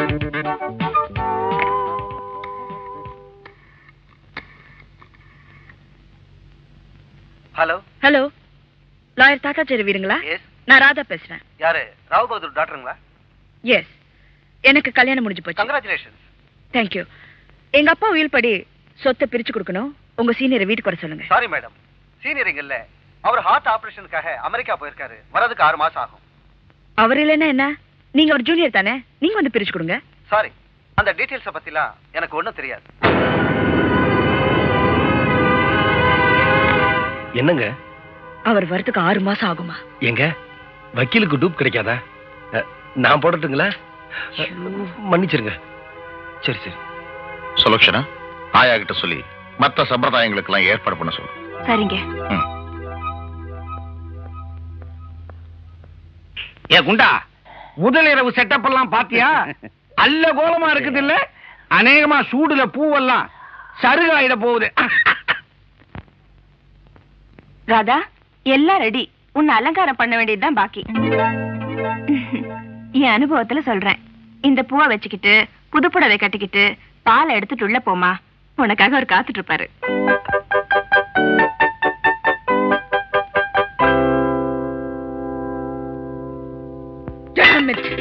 Hello hello lawyer Thathachari வீடுங்களா yes நான் ராதா பேசுறேன் யாரு ராவ் பகதூர் டாக்டருங்களா எஸ் எனக்கு கல்யாணம் முடிஞ்சு போச்சு கங்க்ராச்சுலேஷன்ஸ் தேங்க்யூ எங்க அப்பா உயில் படி சொத்தை பிரிச்சு கொடுக்கணும் உங்க சீனியரை வீட்டுக்கு வர சொல்லுங்க சாரி மேடம் சீனியர் இங்க இல்ல அவர் ஹார்ட் ஆபரேஷனுக்காக அமெரிக்கா போயிருக்காரு வரதுக்கு ஆறு மாசம் ஆகும் அவர் இல்லைன்னா என்ன நீங்க ஒரு ஜூனியர் தானே நீங்க வந்து பிரிச்சு கொடுங்க சாரி அந்த டீடைல்ஸ பத்திலாம் எனக்கு ஒண்ணும் தெரியாது என்னங்க அவர் வரதுக்கு ஆறு மாசம் ஆகுமா எங்க வக்கீலுக்கு டூப் கிடைக்காதா அ, நான் போடட்டுங்களா அ, மன்னிச்சிருங்க சரி சரி சுலக்ஷனா ஆயா கிட்ட சொல்லி மத்த சம்பிரதாயங்களுக்கு எல்லாம் ஏற்பாடு பண்ண சொல்லு சரிங்க ம். ஏ குண்டா முதலிரவு செட்டப் எல்லாம் பாத்தியா அல்ல கோலமா இருக்குது இல்ல அநேகமா சூடுல பூவெல்லாம் சருகாயிட போகுது ராதா எல்லாம் ரெடி உன்னை அலங்காரம் பண்ண வேண்டியதுதான் பாக்கி என் அனுபவத்துல சொல்றேன் இந்த பூவை வச்சுக்கிட்டு புது புடவை கட்டிக்கிட்டு பாலை எடுத்துட்டு உள்ள போமா உனக்காக அவர் காத்துட்டு இருப்பாரு Just a minute.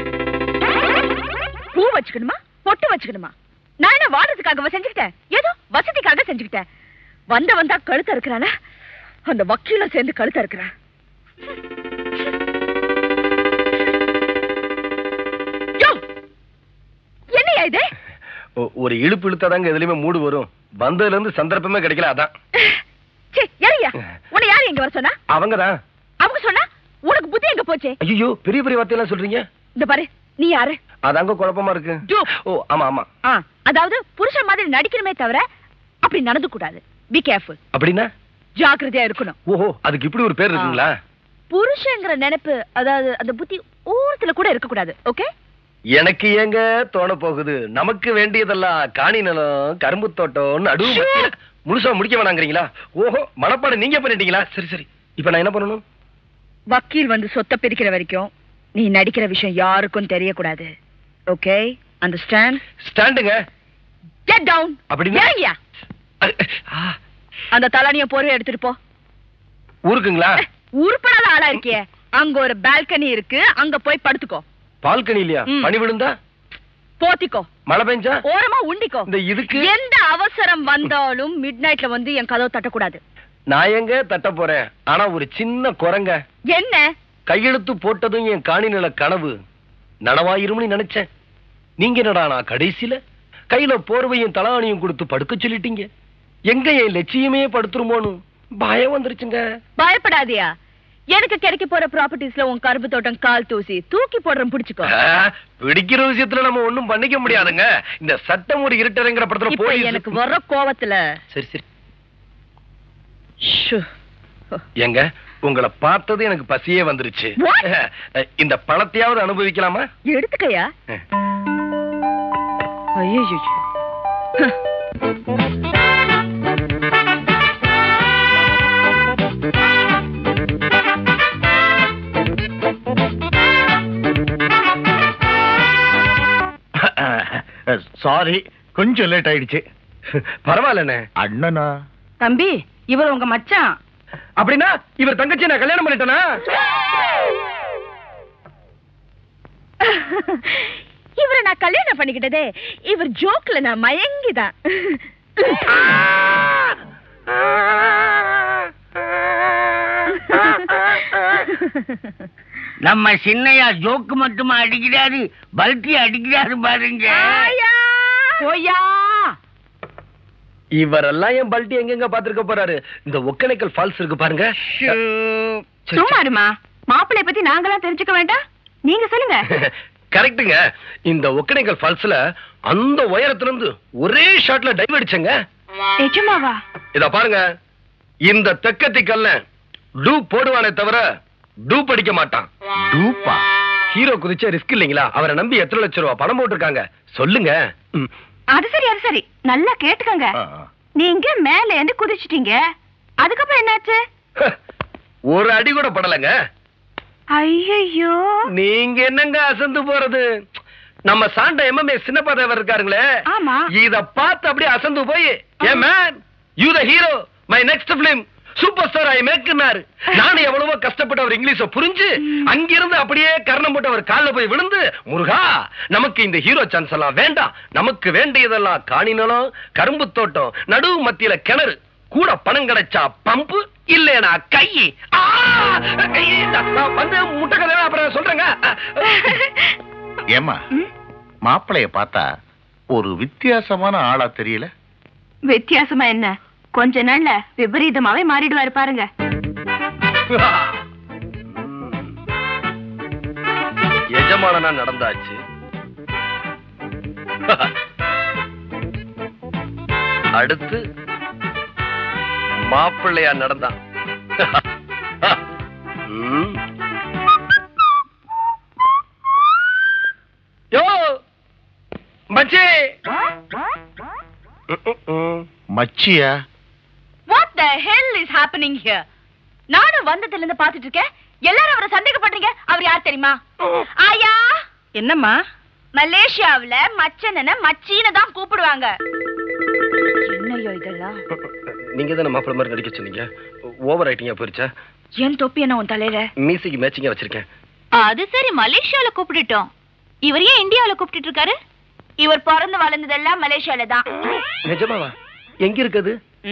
பூ வச்சுக்கணுமா பொட்டு வச்சுக்கணுமா நான் என்ன வாடுறதுக்காக செஞ்சுக்கிட்டேன் ஏதோ வசதிக்காக செஞ்சுக்கிட்டேன் வந்த வந்தா கழுத்த இருக்கிறான அந்த வக்கீல சேர்ந்து கழுத்த இருக்கிறான் யோ! என்னையா இது ஒ- ஒரு இழுப்பு இழுத்தாதாங்க எதுலயுமே மூடு வரும் வந்ததுல இருந்து சந்தர்ப்பமே கிடைக்கல அதான் சே யாரையா உன்னை யாரு இங்க வர சொன்னா அவங்கதான் அவங்க சொன்னா உனக்கு புத்தி எங்க போச்சு ஐயோ பெரிய பெரிய வார்த்தையெல்லாம் சொல்றீங்க இந்த பாரு நீ யாரு அதாங்க குழப்பமா இருக்கு Dupe. ஓ ஆமா ஆமா ஆ, அதாவது புருஷன் மாதிரி நடிக்கணுமே தவிர அப்படி நடந்து கூடாது பி கேர்ஃபுல் அப்படின்னா ஜாக்கிரதையா இருக்கணும் ஓஹோ அதுக்கு இப்படி ஒரு பேர் இருக்குங்களா புருஷங்கிற நினைப்பு அதாவது அந்த புத்தி ஊரத்துல கூட இருக்க கூடாது ஓகே எனக்கு ஏங்க தோண போகுது நமக்கு வேண்டியதெல்லாம் காணி நிலம் கரும்பு தோட்டம் நடுவு மத்தியில முழுசா முடிக்க வேணாங்கிறீங்களா ஓஹோ மனப்பாடம் நீங்க பண்ணிட்டீங்களா சரி சரி இப்ப நான் என்ன பண்ணணும் வக்கீல் வந்து சொத்தை பிரிக்கிற வரைக்கும் நீ நடிக்கிற விஷயம் யாருக்கும் தெரியக்கூடாது ஓகே அண்டர்ஸ்டாண்ட் ஸ்டாண்டுங்க கெட் டவுன் அப்படின்னா? இறங்கியா ஆ, அந்த தலானிய போர்வை எடுத்துட்டு போ ஊருக்குங்களா உருப்படாத ஆளா இருக்கியே அங்க ஒரு பால்கனி இருக்கு அங்க போய் படுத்துக்கோ பால்கனி இல்லையா ம். பனி விழுந்தா போத்திக்கோ மழை பெஞ்சா ஓரமா உண்டிக்கோ இந்த இதுக்கு எந்த அவசரம் வந்தாலும் மிட் நைட்ல வந்து என் கதவு தட்டக்கூடாது நான் எங்க தட்ட போறேன் ஆனா ஒரு சின்ன குரங்க என்ன கையெழுத்து போட்டதும் என் காணி நில கனவு நனவாயிரும்னு நினைச்சேன் நீங்க என்னடா நான் கடைசியில கையில போர்வையும் தலாணியும் கொடுத்து படுக்க சொல்லிட்டீங்க எங்க என் லட்சியமே படுத்துருமோன்னு பயம் வந்துருச்சுங்க பயப்படாதியா எனக்கு கிடைக்க போற ப்ராப்பர்ட்டிஸ்ல உன் கரும்பு தோட்டம் கால் தூசி தூக்கி போடுறேன் பிடிச்சுக்கோ ஆ, பிடிக்கிற விஷயத்துல நம்ம ஒண்ணும் பண்ணிக்க முடியாதுங்க இந்த சட்டம் ஒரு இருட்டரைங்கிற படத்துல இப்ப போலீஸ் எனக்கு வர்ற கோவத்துல சரி சரி ஷு. ஏங்க உங்களை பார்த்தது எனக்கு பசியே வந்துருச்சு What? இந்த பணத்தையாவது அனுபவிக்கலாமா எடுத்துக்கயா ஐயோ சாரி கொஞ்சம் லேட் ஆயிடுச்சு பரவாயில்லண்ணே அண்ணனா தம்பி இவர் உங்க மச்சான் அப்படின்னா இவர் தங்கச்சி நான் கல்யாணம் பண்ணிட்டேனா இவரை நான் கல்யாணம் பண்ணிக்கிட்டதே இவர் ஜோக்ல நான் மயங்கிதான் நம்ம சின்னையா ஜோக்கு மட்டுமா அடிக்கிறாரு பல்ட்டி அடிக்கிறாரு பாருங்க ஆயா! போயா இவரெல்லாம் என் பல்ட்டி எங்கெங்க பாத்துருக்க போறாரு இந்த ஒக்கனைக்கல் ஃபால்ஸ் இருக்கு பாருங்க சரி, சும்மா இருமா மாப்பிள்ளைய பத்தி நாங்களாம் தெரிஞ்சுக்க வேண்டாம் நீங்க சொல்லுங்க கரெக்ட்டுங்க இந்த ஒக்கனைக்கல் ஃபால்ஸ்ல அந்த உயரத்துல இருந்து ஒரே ஷாட்ல டைவ் அடிச்சங்க நிஜமாவா இத பாருங்க இந்த தெக்கத்தி கல்ல டூப் போடுவானே தவிர டூப் அடிக்க மாட்டான் டூப்பா ஹீரோ குதிச்ச ரிஸ்க் இல்லைங்களா அவரை நம்பி எத்தனை லட்சம் ரூபாய் பணம் போட்டிருக்காங்க சொல்லுங்க ம். அது சரி அது சரி நல்லா கேட்டுக்கங்க ஆ, ஆ. நீங்க மேல இருந்து குதிச்சிட்டீங்க அதுக்கப்புறம் என்னாச்சு ஒரு அடி கூட படலைங்க ஐயோ நீங்க என்னங்க அசந்து போறது நம்ம சாண்ட எம்எம்ஏ சின்னப்பா தேவர் இருக்காருங்களே ஆமா இத பார்த்து அப்படியே அசந்து போய் ஏ man you the hero my next film super star I மேக்னாரு நானும் எவ்வளவோ கஷ்டப்பட்டு அவர் இங்கிலீஷ புரிஞ்சு அங்கிருந்து அப்படியே கர்ணம் போட்டு அவர் கால்ல போய் விழுந்து முருகா நமக்கு இந்த ஹீரோ சான்ஸ் எல்லாம் வேண்டாம் நமக்கு வேண்டியதெல்லாம் காணி நிலம் கரும்பு தோட்டம் நடுவு மத்தியில கிணறு கூட பணம் கிடைச்சா பம்பு இல்லனா கை ஆ! கை, நான் வந்து முட்டை கதை அப்புறம் சொல்றேங்க ஏமா ம்? மாப்பிளைய பார்த்தா ஒரு வித்தியாசமான ஆளா தெரியல வித்தியாசமா என்ன கொஞ்ச நாள்ல விபரீதமாவே மாறிடுவாரு பாருங்க எஜமானனா நடந்தாச்சு அடுத்து மாப்பிள்ளையா நடந்தான் ம். யோ மச்சி மச்சியா what the hell is happening here நானும் வந்ததுல இருந்து பாத்துட்டு இருக்கேன் எல்லாரும் அவரை சந்தேகப்படுறீங்க அவர் யார் தெரியுமா ஆயா என்னம்மா மலேசியாவுல மச்சனன மச்சீன தான் கூப்பிடுவாங்க என்னையோ இதெல்லாம் நீங்க தானே மாப்பிள்ள மாதிரி நடிக்க சொன்னீங்க ஓவர் ஆயிட்டிங்க போயிருச்சா ஏன் தொப்பி என்ன உன் தலையில மீசிக்கு மேட்சிங்கா வச்சிருக்கேன் அது சரி மலேசியால கூப்பிட்டுட்டோம் இவர் ஏன் இந்தியாவுல கூப்பிட்டு இருக்காரு இவர் பிறந்து வளர்ந்ததெல்லாம் மலேசியால தான் நிஜமாவா எங்க இருக்குது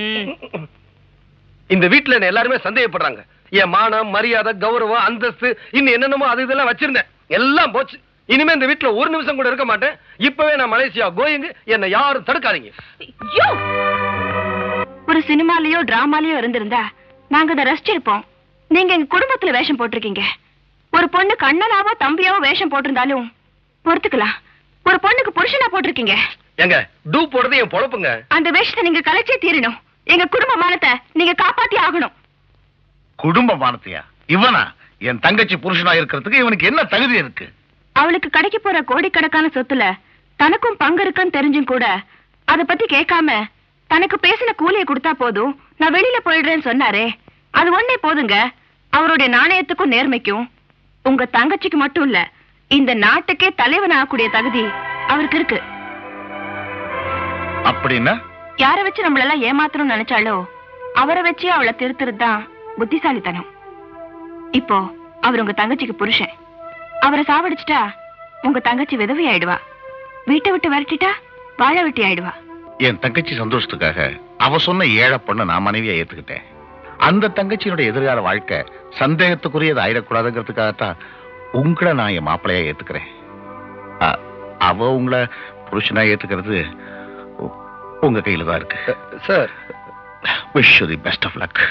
இந்த வீட்டுல என்ன எல்லாருமே சந்தேகப்படுறாங்க என் மானம் மரியாதை கௌரவம் அந்தஸ்து இன்னும் என்னென்னமோ அது இதெல்லாம் வச்சிருந்தேன் எல்லாம் போச்சு இனிமே இந்த வீட்டுல ஒரு நிமிஷம் கூட இருக்க மாட்டேன் இப்பவே நான் மலேசியா கோயிங் என்ன யாரும் தடுக்காதீங்க யோ ஒரு சினிமாலயோ டிராமாலயோ இருந்திருந்தா நாங்க அதை ரசிச்சிருப்போம் நீங்க எங்க குடும்பத்துல வேஷம் போட்டிருக்கீங்க ஒரு பொண்ணு கண்ணனாவோ தம்பியாவோ வேஷம் போட்டிருந்தாலும் பொறுத்துக்கலாம் ஒரு பொண்ணுக்கு புருஷனா போட்டிருக்கீங்க எங்க டூ போடுறது என் பொழப்புங்க அந்த வேஷத்தை நீங்க கலைச்சே தீரணும் எங்க குடும்ப மானத்தை நீங்க காப்பாத்தி ஆகணும் குடும்ப மானத்தையா இவனா என் தங்கச்சி புருஷனா இருக்கிறதுக்கு இவனுக்கு என்ன தகுதி இருக்கு அவளுக்கு கிடைக்க போற கோடிக்கணக்கான சொத்துல தனக்கும் பங்கு இருக்குன்னு தெரிஞ்சும் கூட அத பத்தி கேட்காம தனக்கு பேசின கூலியை கொடுத்தா போதும் நான் வெளியில போயிடுறேன்னு சொன்னாரே அது ஒண்ணே போதுங்க அவருடைய நாணயத்துக்கும் நேர்மைக்கும் உங்க தங்கச்சிக்கு மட்டும் இல்ல இந்த நாட்டுக்கே தலைவன் ஆகக்கூடிய தகுதி அவருக்கு இருக்கு அப்படின்னா யார வச்சு நம்மளெல்லாம் ஏமாத்தணும்னு நினைச்சாலோ அவரை வச்சு அவளை திருத்துறது தான் புத்திசாலித்தனம் இப்போ அவர் உங்க தங்கச்சிக்கு புருஷன் அவரை சாவடிச்சிட்டா உங்க தங்கச்சி விதவை ஆயிடுவா வீட்டை விட்டு விரட்டிட்டா வாழ வெட்டி ஆயிடுவா என் தங்கச்சி சந்தோஷத்துக்காக அவ சொன்ன ஏழை பொண்ணை நான் மனைவியா ஏத்துக்கிட்டேன் அந்த தங்கச்சியினுடைய எதிர்கால வாழ்க்கை சந்தேகத்துக்குரியது ஆயிடக்கூடாதுங்கிறதுக்காகத்தான் உங்களை நான் என் மாப்பிள்ளையா ஏத்துக்கிறேன் அ- அவ உங்களை புருஷனா ஏத்துக்கிறது உ- உங்க கையில தான் இருக்கு sir wish the best of luck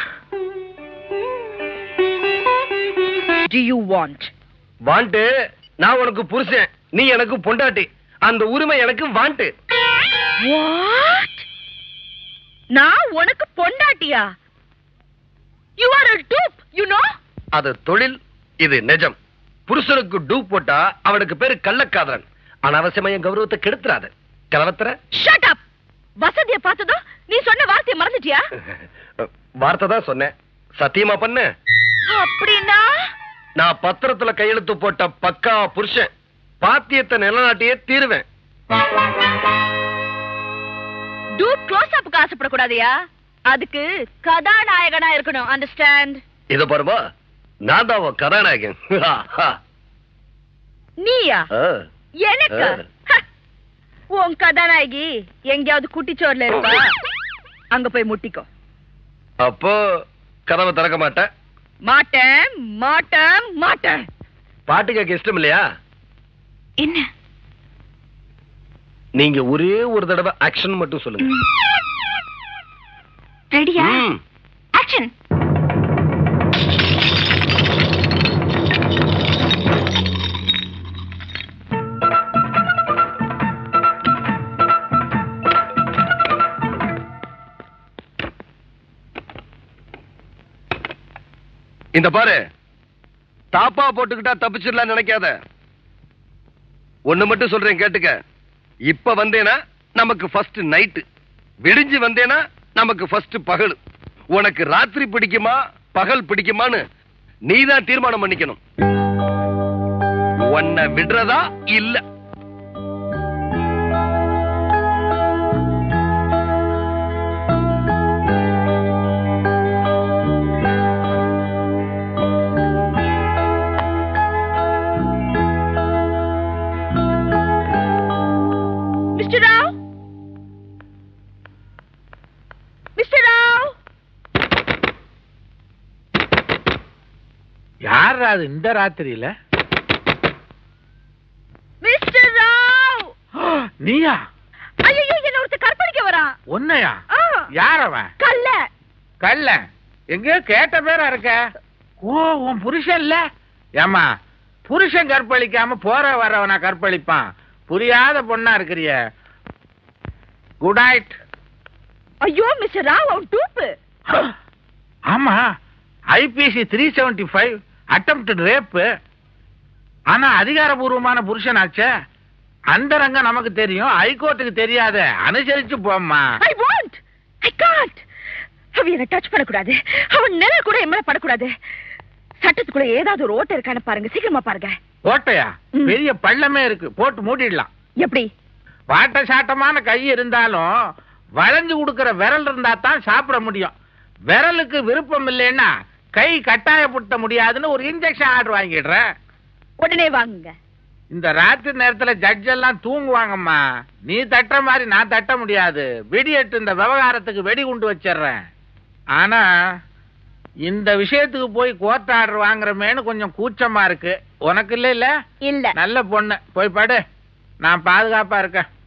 to you want வாண்டு நான் உனக்கு புருஷன் நீ எனக்கு பொண்டாட்டி அந்த உரிமை எனக்கு வாண்டு வாட் நான் உனக்கு பொண்டாட்டியா you are a dupe you know அது தொழில் இது நிஜம் புருஷனுக்கு டூ போட்டா அவனுக்கு பேரு கள்ளக்காதலன் அனாவசியமா என் கௌரவத்தை கெடுத்துறாத கலவத்துற shut up வசதிய பார்த்ததும் நீ சொன்ன வார்த்தையை மறந்துட்டியா வார்த்தை தான் சொன்னேன் சத்தியமா பண்ண அப்படின்னா நான் பத்திரத்துல கையெழுத்து போட்ட பக்கா புருஷன் பாத்தியத்தை நிலநாட்டியே தீருவேன் டூப் க்ளோஸ் அப்புக்கு ஆசைப்படக்கூடாதயா அதுக்கு கதாநாயகனா இருக்கணும் அண்டர்ஸ்டாண்ட் இத பாருமா நான் தான் உன் கதாநாயகன் நீயா ஆ. எனக்கு ஆ. ஹ! உன் கதாநாயகி எங்கேயாவது குட்டிச்சோர்ல இருக்கா அங்க போய் முட்டிக்கோ அப்போ கதவை திறக்க மாட்டேன் மாட்டேன் மாட்டேன் மாட்டேன் பாட்டு கேட்க இஷ்டம் இல்லையா என்ன நீங்க ஒரே ஒரு தடவை ஆக்ஷன் மட்டும் சொல்லுங்க ரெடியா ம். ஆக்ஷன் இந்த பாரு தாப்பா போட்டுக்கிட்டா தப்பிச்சிடலாம் நினைக்காத ஒண்ணு மட்டும் சொல்றேன் கேட்டுக்க இப்ப வந்தேனா நமக்கு ஃபர்ஸ்ட் நைட்டு விடிஞ்சு வந்தேனா நமக்கு ஃபர்ஸ்ட் பகல் உனக்கு ராத்திரி பிடிக்குமா பகல் பிடிக்குமான்னு நீதான் தீர்மானம் பண்ணிக்கணும் உன்னை விடுறதா இல்ல மிஸ்டர் ராவ் மிஸ்டர் ராவ் யார் அது இந்த ராத்திரியில மிஸ்டர் ராவ் நீயா ஐயோ என்ன ஒருத்தர் கற்பழிக்க வரான் உன்னையா ஆ, யார் அவன் கல்ல கல்ல எங்கேயோ கேட்ட பேரா இருக்க ஓ உன் புருஷன் இல்ல ஏமா புருஷன் கற்பழிக்காம போற வரவனா கற்பழிப்பான் புரியாத பொண்ணா இருக்கிறிய குட் நைட் ஐயோ மிஸ்டர் ராவ் அவன் டூப்பு ஆமா IPC three seventy five attempt rape ஆனா அதிகாரபூர்வமான புருஷனாச்சே அந்த ரங்கம் நமக்கு தெரியும் ஹைகோர்ட்டுக்கு தெரியாத அனுசரிச்சு போம்மா ஐ வாண்ட் ஐ காண்ட் அவன் என்ன டச் பண்ணக்கூடாது அவன் நிழல் கூட என் மேல படக்கூடாது சட்டத்துக்குள்ள ஏதாவது ஒரு ஓட்டை இருக்கான்னு பாருங்க சீக்கிரமா பாருங்க ஓட்டையா ம். பெரிய பள்ளமே இருக்கு போட்டு மூடிடலாம் எப்படி வாட்ட சாட்டமான கை இருந்தாலும் வளைஞ்சு கொடுக்கிற விரல் இருந்தா தான் சாப்பிட முடியும் விரலுக்கு விருப்பம் இல்லைன்னா கை கட்டாயப்படுத்த முடியாதுன்னு ஒரு இன்ஜெக்ஷன் ஆர்டர் வாங்கிடுறேன் உடனே வாங்குங்க இந்த ராத்திரி நேரத்துல ஜட்ஜ் எல்லாம் தூங்குவாங்கம்மா நீ தட்டுற மாதிரி நான் தட்ட முடியாது வெடியட்டு இந்த விவகாரத்துக்கு வெடி குண்டு வச்சிடுறேன் ஆனா இந்த விஷயத்துக்கு போய் கோர்ட் ஆர்டர் வாங்குறமேன்னு கொஞ்சம் கூச்சமா இருக்கு உனக்கு இல்ல இல்ல இல்ல நல்ல பொண்ணு போய் படு நான் பாதுகாப்பா இருக்கேன்